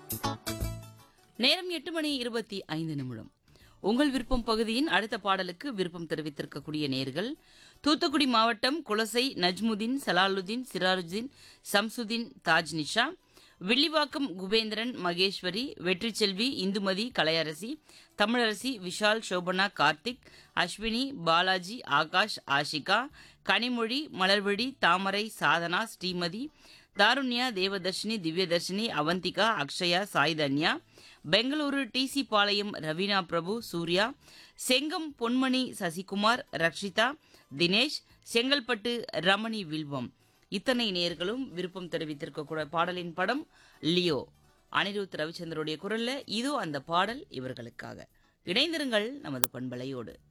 நேரம் எட்டு மணி இருபத்தி ஐந்து நிமிடம் உங்கள் விருப்பம் பகுதியின் அடுத்த பாடலுக்கு விருப்பம் தெரிவித்திருக்கக்கூடிய நேர்கள் தூத்துக்குடி மாவட்டம் குலசை நஜ்முதீன் சலாலுதீன் சிராருதீன் சம்சுதீன் தாஜ் நிஷா வில்லிவாக்கம் குபேந்திரன் மகேஸ்வரி வெற்றிச்செல்வி இந்துமதி கலையரசி தமிழரசி விஷால் சோபனா கார்த்திக் அஸ்வினி பாலாஜி ஆகாஷ் ஆஷிகா கனிமொழி மலர்விழி தாமரை சாதனா ஸ்ரீமதி தாருண்யா தேவதர்ஷினி திவ்யதர்ஷினி அவந்திகா அக்ஷயா சாய்தன்யா பெங்களூரு டிசி பாளையம் ரவீனா பிரபு சூர்யா செங்கம் பொன்மணி சசிகுமார் ரக்ஷிதா தினேஷ் செங்கல்பட்டு ரமணி வில்வம் இத்தனை நேர்களும் விருப்பம் தெரிவித்திருக்கக்கூடிய பாடலின் படம் லியோ அனிருத் ரவிச்சந்திரோடைய குரல்ல இதோ அந்த பாடல் இவர்களுக்காக இணைந்திருங்கள் நமது பண்பலையோடு